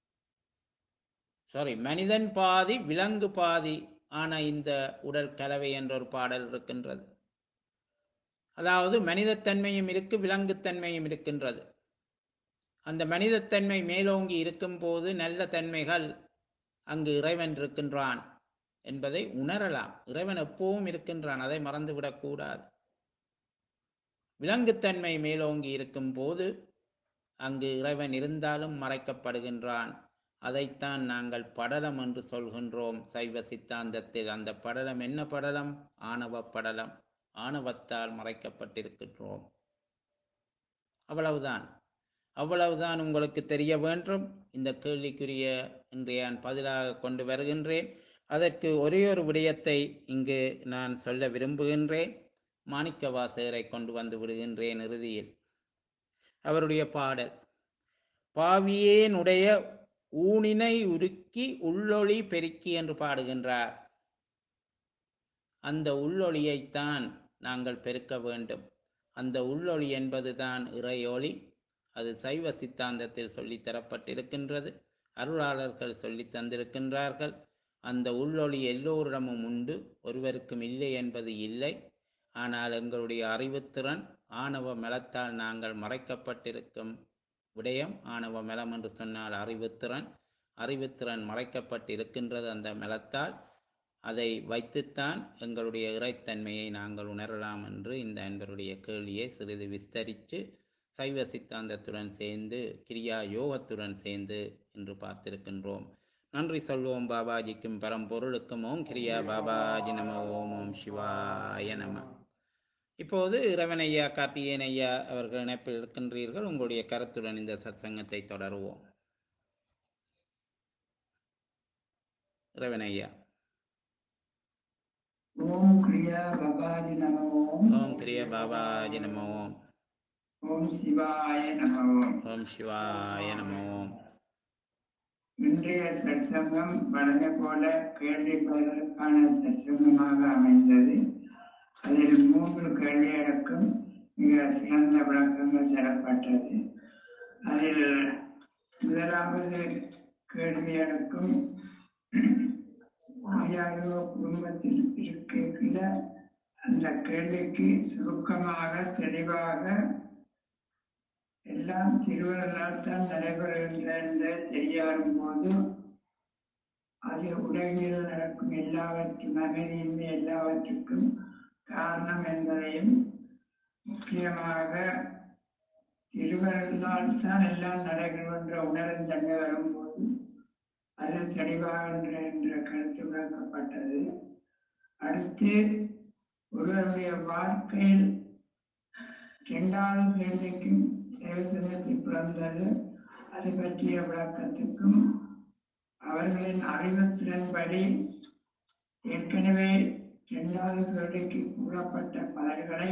சாரி மனிதன் பாதி விலங்கு பாதி ஆன இந்த உடல் கலவை என்ற ஒரு பாடல் இருக்கின்றது அதாவது மனிதத்தன்மையும் இருக்கு விலங்குத்தன்மையும் இருக்கின்றது அந்த மனிதத்தன்மை மேலோங்கி இருக்கும் போது நல்ல தன்மைகள் அங்கு இறைவன் இருக்கின்றான் என்பதை உணரலாம் இறைவன் எப்பவும் இருக்கின்றான் அதை மறந்துவிடக் கூடாது விலங்குத்தன்மை மேலோங்கி இருக்கும் போது அங்கு இறைவன் இருந்தாலும் மறைக்கப்படுகின்றான் அதைத்தான் நாங்கள் படலம் என்று சொல்கின்றோம் சைவ சித்தாந்தத்தில் அந்த படலம் என்ன படலம் ஆணவ படலம் ஆணவத்தால் மறைக்கப்பட்டிருக்கின்றோம் அவ்வளவுதான் அவ்வளவுதான் உங்களுக்கு தெரிய வேண்டும் இந்த கேள்விக்குரிய இன்றைய நான் பதிலாக கொண்டு வருகின்றேன் அதற்கு ஒரே ஒரு விடயத்தை இங்கு நான் சொல்ல விரும்புகின்றேன் மாணிக்க வாசகரை கொண்டு வந்து விடுகின்றேன் இறுதியில் அவருடைய பாடல் பாவியேனுடைய ஊனினை உருக்கி உள்ளொளி பெருக்கி என்று பாடுகின்றார் அந்த உள்ளொளியைத்தான் நாங்கள் பெருக்க வேண்டும் அந்த உள்ளொளி என்பதுதான் இறையொளி அது சைவ சித்தாந்தத்தில் சொல்லித் தரப்பட்டிருக்கின்றது அருளாளர்கள் சொல்லித் தந்திருக்கின்றார்கள் அந்த உள்ளொளி எல்லோரிடமும் உண்டு ஒருவருக்கும் இல்லை என்பது இல்லை ஆனால் எங்களுடைய அறிவுத்திறன் ஆணவ மலத்தால் நாங்கள் மறைக்கப்பட்டிருக்கும் விடயம் ஆணவ மலம் என்று சொன்னால் அறிவுத்திறன் அறிவுத்திறன் மறைக்கப்பட்டிருக்கின்றது அந்த மலத்தால் அதை வைத்துத்தான் எங்களுடைய இறைத்தன்மையை நாங்கள் உணரலாம் என்று இந்த அன்பருடைய கேள்வியை சிறிது விஸ்தரித்து சைவ சித்தாந்தத்துடன் சேர்ந்து கிரியா யோகத்துடன் சேர்ந்து என்று பார்த்திருக்கின்றோம் நன்றி சொல்வோம் பாபாஜிக்கும் பரம்பொருளுக்கும் ஓம் கிரியா பாபாஜி நம ஓம் ஓம் சிவாய நம இப்போது இறைவன் ஐயா கார்த்திகேயன் ஐயா அவர்கள் இணைப்பில் இருக்கின்றீர்கள் உங்களுடைய கருத்துடன் இந்த சத்சங்கத்தை தொடருவோம் இறைவன் ஐயா ஓம் கிரியா பபாஜி நம ஓம் ஓம் கிரியா பாபாஜி நம ஓம் ஓம் சிவாய நம ஓம் ஓம் சிவாய நம ஓம் இன்றைய சற்சங்கம் வழங்க போல கேள்விப்படுவதற்கான சற்சங்கமாக அமைந்தது அதில் மூன்று கேள்வி அடக்கம் மிக சிறந்த விளக்கங்கள் தரப்பட்டது அதில் முதலாவது கேள்வி அடக்கம் ஆயாயோ குடும்பத்தில் இருக்கின்ற அந்த கேள்விக்கு சுருக்கமாக தெளிவாக எல்லாம் திருவள்ளால் தான் நடைபெறுகின்ற என்று தெரியாடும் போது அது உலகில் நடக்கும் எல்லாவற்றும் அமைதியின்மை எல்லாவற்றுக்கும் காரணம் என்பதையும் முக்கியமாக திருவருளால் தான் எல்லாம் நடைபெறுகின்ற உணரும் தன்மை வரும்போது அது தெளிவாகின்ற என்ற கருத்து விளக்கப்பட்டது அடுத்து ஒருவருடைய வாழ்க்கையில் இரண்டாவது கேள்விக்கும் சேவசனத்தில் பிறந்தது அது பற்றிய விளக்கத்துக்கும் அவர்களின் அறிவுத்திறன்படி ஏற்கனவே இரண்டாவது கேள்விக்கு கூறப்பட்ட பலர்களை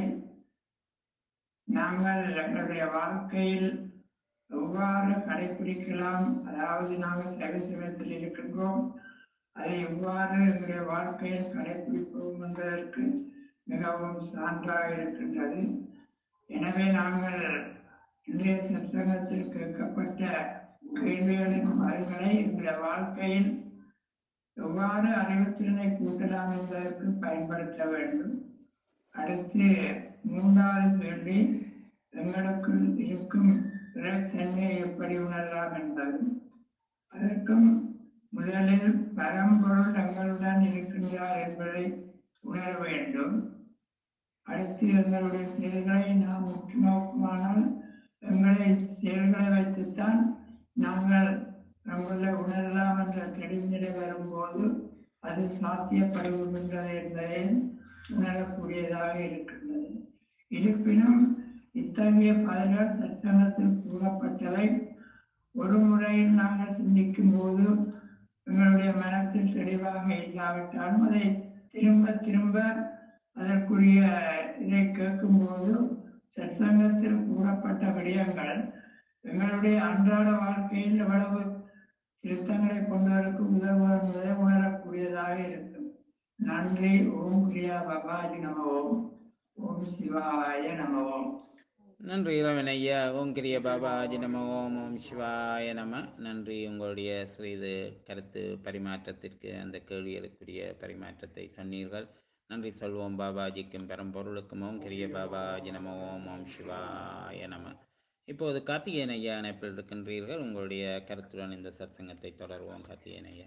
நாங்கள் எங்களுடைய வாழ்க்கையில் எவ்வாறு கடைபிடிக்கலாம் அதாவது நாங்கள் சேவசனத்தில் இருக்கின்றோம் அதை எவ்வாறு எங்களுடைய வாழ்க்கையில் கடைபிடிப்போம் என்பதற்கு மிகவும் சான்றாக இருக்கின்றது எனவே நாங்கள் இன்றைய சத்சங்கத்தில் கேட்கப்பட்ட கேள்விகளின் பதில்களை எங்களுடைய வாழ்க்கையில் எவ்வாறு அறிவுத்திறனை கூட்டலாம் என்பதற்கு பயன்படுத்த வேண்டும் அடுத்து மூன்றாவது கேள்வி எங்களுக்குள் இருக்கும் இறைத்தன்மையை எப்படி உணரலாம் என்பது அதற்கும் முதலில் பரம்பொருள் எங்களுடன் இருக்கின்றார் என்பதை உணர வேண்டும் அடுத்து எங்களுடைய செயல்களை நாம் உற்று நோக்குமானால் எங்களை செயல்களை வைத்துத்தான் நாங்கள் நம்மளை உணரலாம் என்ற தெளிநிலை வரும்போது அது சாத்தியப்படுகின்றது என்பதை உணரக்கூடியதாக இருக்கின்றது இருப்பினும் இத்தகைய பதில்கள் சற்சங்கத்தில் கூறப்பட்டவை ஒரு முறையில் நாங்கள் சிந்திக்கும் போது எங்களுடைய மனத்தில் தெளிவாக இல்லாவிட்டாலும் அதை திரும்ப திரும்ப அதற்குரிய இதை கேட்கும்போது சற்சங்கத்தில் கூறப்பட்ட விடயங்கள் எங்களுடைய அன்றாட வாழ்க்கையில் எவ்வளவு திருத்தங்களை கொண்டதற்கு உதவுவது என்பதை உணரக்கூடியதாக இருக்கும் நன்றி ஓம் கிரியா பபாஜி நம ஓம் ஓம் சிவாய நம ஓம் நன்றி இளவன் ஐயா ஓம் கிரிய பாபாஜி நம ஓம் ஓம் சிவாய நம நன்றி உங்களுடைய சிறிது கருத்து பரிமாற்றத்திற்கு அந்த கேள்விகளுக்குரிய பரிமாற்றத்தை சொன்னீர்கள் நன்றி சொல்வோம் பாபாஜிக்கும் பெரம்பொருளுக்கும் ஓம் கிரிய பாபாஜி நம ஓம் ஓம் சிவாய நம இப்போது கார்த்திகேயன் ஐயா இணைப்பில் இருக்கின்றீர்கள் உங்களுடைய கருத்துடன் இந்த சத்சங்கத்தை தொடர்வோம் கார்த்திகேயன் ஐயா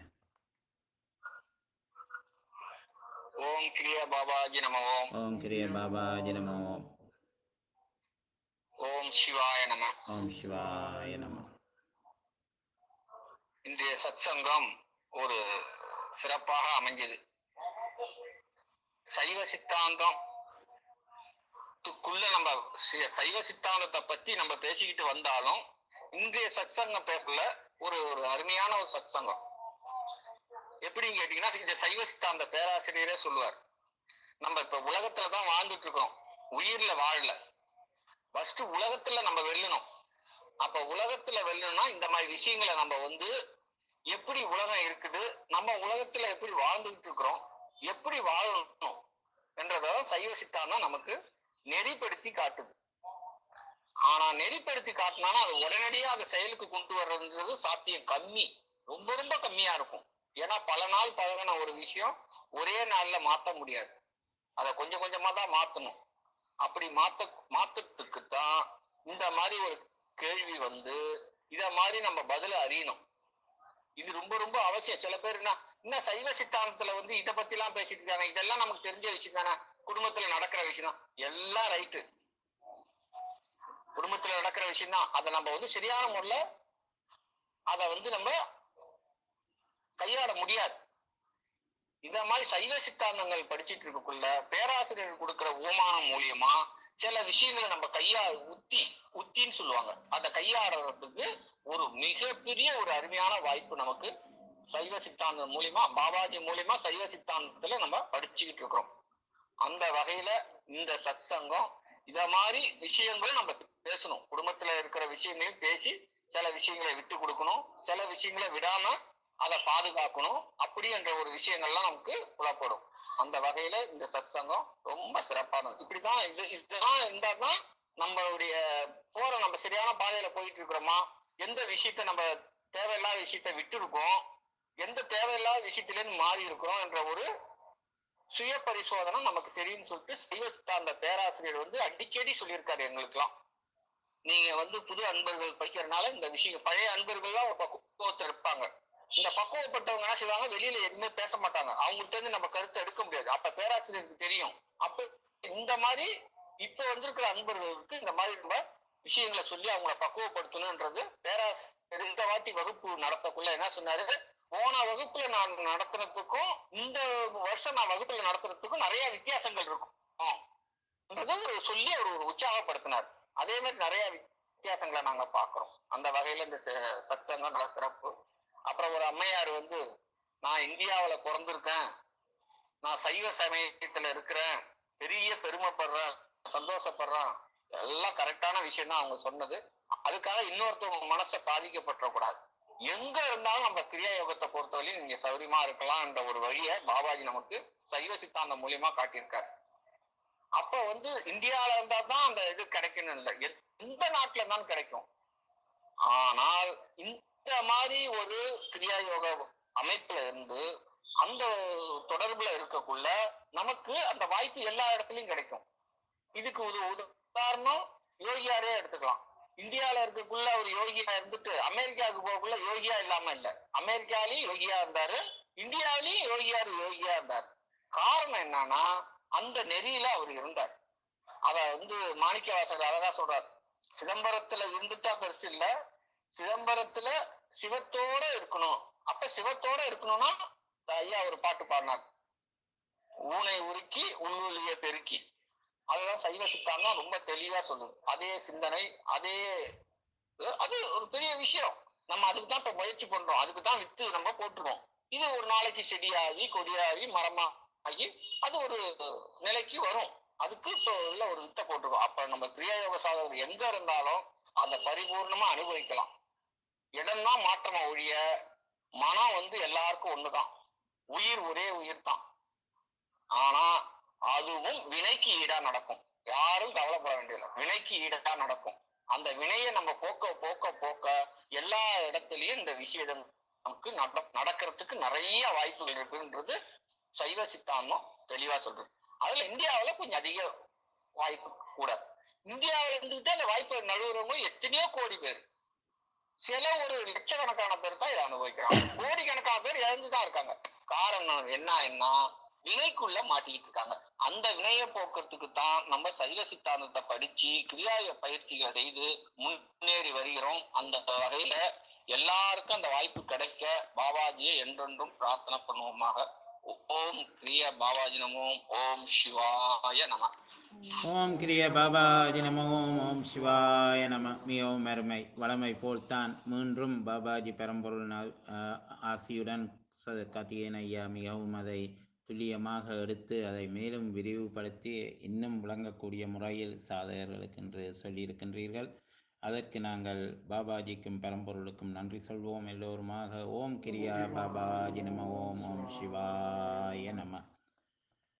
ஓம் கிரியா பாபாஜி நம ஓம் ஓம் கிரிய பாபாஜி நம ஓம் ஓம் சிவாய நம ஓம் சிவாய நம இன்றைய சத்சங்கம் ஒரு சிறப்பாக அமைஞ்சது சைவ சித்தாந்தம் த்துக்குள்ள நம்ம சி- சைவ சித்தாந்தத்தை பத்தி நம்ம பேசிக்கிட்டு வந்தாலும் இன்றைய சத்சங்கம் பேசல ஒரு ஒரு அருமையான ஒரு சத்சங்கம் எப்படின்னு கேட்டீங்கன்னா இந்த சைவ சித்தாந்த பேராசிரியரே சொல்லுவார் நம்ம இப்ப உலகத்துல தான் வாழ்ந்துட்டு இருக்கோம் உயிர்ல வாழல ஃபர்ஸ்ட் உலகத்துல நம்ம வெல்லணும் அப்ப உலகத்துல வெல்லணும்னா இந்த மாதிரி விஷயங்களை நம்ம வந்து எப்படி உலகம் இருக்குது நம்ம உலகத்துல எப்படி வாழ்ந்துகிட்டு இருக்கிறோம் எப்படி வாழணும் என்றத சைவ சித்தாந்தம் நமக்கு நெறிப்படுத்தி காட்டுது ஆனா நெறிப்படுத்தி காட்டினாலும் அது உடனடியா அதை செயலுக்கு கொண்டு வர்றதுன்றது சாத்தியம் கம்மி ரொம்ப ரொம்ப கம்மியா இருக்கும் ஏன்னா பல நாள் பழகின ஒரு விஷயம் ஒரே நாள்ல மாத்த முடியாது அதை கொஞ்சம் கொஞ்சமா தான் மாத்தணும் அப்படி மாத்த மாத்தத்துக்கு தான் இந்த மாதிரி ஒரு கேள்வி வந்து இத மாதிரி நம்ம பதில அறியணும் இது ரொம்ப ரொம்ப அவசியம் சில பேர் என்ன என்ன சைவ சித்தாந்தத்துல வந்து இத பத்தி எல்லாம் பேசிட்டு இருக்காங்க இதெல்லாம் நமக்கு தெரிஞ்ச விஷயம் தானே குடும்பத்துல நடக்கிற விஷயம் தான் எல்லாம் ரைட்டு குடும்பத்துல நடக்கிற விஷயம் தான் அதை நம்ம வந்து சரியான முறையில அதை வந்து நம்ம கையாள முடியாது இந்த மாதிரி சைவ சித்தாந்தங்கள் படிச்சிட்டு இருக்கக்குள்ள பேராசிரியர் கொடுக்கிற ஓமானம் மூலியமா சில விஷயங்களை நம்ம கையா உத்தி உத்தின்னு சொல்லுவாங்க அதை கையாடுறதுக்கு ஒரு மிகப்பெரிய ஒரு அருமையான வாய்ப்பு நமக்கு சைவ சித்தாந்தம் மூலியமா பாபாஜி மூலியமா சைவ சித்தாந்தத்துல நம்ம படிச்சுக்கிட்டு இருக்கிறோம் அந்த வகையில இந்த சத்சங்கம் இத மாதிரி விஷயங்களும் நம்ம பேசணும் குடும்பத்துல இருக்கிற விஷயங்களையும் பேசி சில விஷயங்களை விட்டு கொடுக்கணும் சில விஷயங்களை விடாம அதை பாதுகாக்கணும் அப்படி என்ற ஒரு விஷயங்கள்லாம் நமக்கு புலப்படும் அந்த வகையில இந்த சத்சங்கம் ரொம்ப சிறப்பானது இப்படிதான் இது இதுதான் இருந்தாதான் நம்மளுடைய போற நம்ம சரியான பாதையில போயிட்டு இருக்கிறோமா எந்த விஷயத்த நம்ம தேவையில்லாத விஷயத்த விட்டு இருக்கோம் எந்த தேவையில்லாத விஷயத்துல இருந்து மாறி இருக்கிறோம் என்ற ஒரு சுய பரிசோதனை நமக்கு தெரியும்னு சொல்லிட்டு சைவ சித்தாந்த பேராசிரியர் வந்து அடிக்கடி சொல்லியிருக்காரு எங்களுக்கெல்லாம் நீங்க வந்து புது அன்பர்கள் படிக்கிறதுனால இந்த விஷயம் பழைய அன்பர்கள்லாம் ஒரு பக்குவத்தில் இருப்பாங்க இந்த பக்குவப்பட்டவங்க என்ன செய்வாங்க வெளியில எதுவுமே பேச மாட்டாங்க அவங்கள்ட்ட இருந்து நம்ம கருத்தை எடுக்க முடியாது அப்ப பேராசிரியருக்கு தெரியும் அப்ப இந்த மாதிரி இப்ப வந்திருக்கிற அன்பர்களுக்கு இந்த மாதிரி நம்ம விஷயங்களை சொல்லி அவங்கள பக்குவப்படுத்தணும்ன்றது பேராசிரியர் இந்த வாட்டி வகுப்பு நடத்தக்குள்ள என்ன சொன்னாரு போன வகுப்புல நான் நடத்துறதுக்கும் இந்த வருஷம் நான் வகுப்புல நடத்துறதுக்கும் நிறைய வித்தியாசங்கள் இருக்கும் என்றது சொல்லி அவர் ஒரு உற்சாகப்படுத்தினார் அதே மாதிரி நிறைய வித்தியாசங்களை நாங்க பாக்குறோம் அந்த வகையில இந்த ச- சத்சங்கம் நல்ல சிறப்பு அப்புறம் ஒரு அம்மையார் வந்து நான் இந்தியாவுல பிறந்திருக்கேன் நான் சைவ சமயத்துல இருக்கிறேன் பெரிய பெருமைப்படுறேன் சந்தோஷப்படுறேன் எல்லாம் கரெக்டான விஷயம் தான் அவங்க சொன்னது அதுக்காக இன்னொருத்தவங்க மனசை பாதிக்கப்பட்டுற கூடாது எங்க இருந்தாலும் நம்ம கிரியா யோகத்தை பொறுத்தவரையும் நீங்க சௌரியமா இருக்கலாம் என்ற ஒரு வழியை பாபாஜி நமக்கு சைவ சித்தாந்தம் மூலியமா காட்டியிருக்காரு அப்ப வந்து இந்தியால இருந்தா தான் அந்த இது கிடைக்கணும் இல்லை எந்த நாட்டுல இருந்தாலும் கிடைக்கும் ஆனால் இந்த மாதிரி ஒரு கிரியா யோக அமைப்புல இருந்து அந்த தொடர்புல இருக்கக்குள்ள நமக்கு அந்த வாய்ப்பு எல்லா இடத்துலயும் கிடைக்கும் இதுக்கு ஒரு உதாரணம் யோகியாரே எடுத்துக்கலாம் இந்தியால இருக்கக்குள்ள ஒரு யோகியா இருந்துட்டு அமெரிக்காவுக்கு போகக்குள்ள யோகியா இல்லாம இல்ல அமெரிக்காலயும் யோகியா இருந்தாரு இந்தியாவிலயும் யோகியாரு யோகியா இருந்தார் காரணம் என்னன்னா அந்த நெறியில அவர் இருந்தார் அத வந்து மாணிக்கவாசகர் அழகா சொல்றார் சிதம்பரத்துல இருந்துட்டா பெருசு இல்ல சிதம்பரத்துல சிவத்தோட இருக்கணும் அப்ப சிவத்தோட இருக்கணும்னா இந்த ஐயா ஒரு பாட்டு பாடினார் ஊனை உருக்கி உள்ளுலிய பெருக்கி அதுதான் சைவ சித்தாந்தம் ரொம்ப தெளிவா சொல்லுது அதே சிந்தனை அதே அது ஒரு பெரிய விஷயம் நம்ம அதுக்கு தான் இப்ப முயற்சி பண்றோம் அதுக்கு தான் வித்து நம்ம போட்டுருவோம் இது ஒரு நாளைக்கு செடியாகி கொடியாகி மரமா ஆகி அது ஒரு நிலைக்கு வரும் அதுக்கு இப்போ உள்ள ஒரு வித்தை போட்டுருக்கோம் அப்ப நம்ம கிரியாயோக சாதகர் எங்க இருந்தாலும் அதை பரிபூர்ணமா அனுபவிக்கலாம் இடம்தான் மாற்றமா ஒழிய மனம் வந்து எல்லாருக்கும் ஒண்ணுதான் உயிர் ஒரே உயிர் தான் ஆனா அதுவும் வினைக்கு ஈடா நடக்கும் யாரும் கவலைப்பட வேண்டியதில்லை வினைக்கு ஈடா நடக்கும் அந்த வினையை நம்ம போக்க போக்க போக்க எல்லா இடத்துலயும் இந்த விஷயம் நமக்கு நட- நடக்கிறதுக்கு நிறைய வாய்ப்புகள் இருக்குன்றது சைவ சித்தாந்தம் தெளிவா சொல்றது அதுல இந்தியாவுல கொஞ்சம் அதிக வாய்ப்பு கூட இந்தியாவுல இருந்துகிட்டு அந்த வாய்ப்பை நழுவுறவங்க எத்தனையோ கோடி பேர் சில ஒரு லட்சக்கணக்கான பேர் தான் இதை அனுபவிக்கிறாங்க கோடிக்கணக்கான பேர் இழந்துதான் இருக்காங்க காரணம் என்ன என்ன வினைக்குள்ள மாட்டிக்கிட்டு இருக்காங்க அந்த வினையை போக்குறதுக்கு தான் நம்ம சைவ சித்தாந்தத்தை படிச்சு கிரியாய பயிற்சிகளை செய்து முன்னேறி வருகிறோம் அந்த வகையில எல்லாருக்கும் அந்த வாய்ப்பு கிடைக்க பாபாஜியை என்றென்றும் பிரார்த்தனை பண்ணுவோமாக ஓம் கிரிய பாபாஜி நமோம் ஓம் சிவாய நம ஓம் கிரிய பாபாஜி நம ஓம் ஓம் சிவாய நம மிகவும் அருமை வளமை போல்தான் மீண்டும் பாபாஜி பரம்பொருள் நா- ஆ- ஆசியுடன் ச- கார்த்திகேயன் ஐயா மிகவும் அதை துல்லியமாக எடுத்து அதை மேலும் விரிவுபடுத்தி இன்னும் விளங்கக்கூடிய முறையில் சாதகர்களுக்கு என்று சொல்லியிருக்கின்றீர்கள் அதற்கு நாங்கள் பாபாஜிக்கும் பரம்பொருளுக்கும் நன்றி சொல்வோம் எல்லோருமாக ஓம் கிரியா பாபாஜி நம ஓம் ஓம் சிவாய நம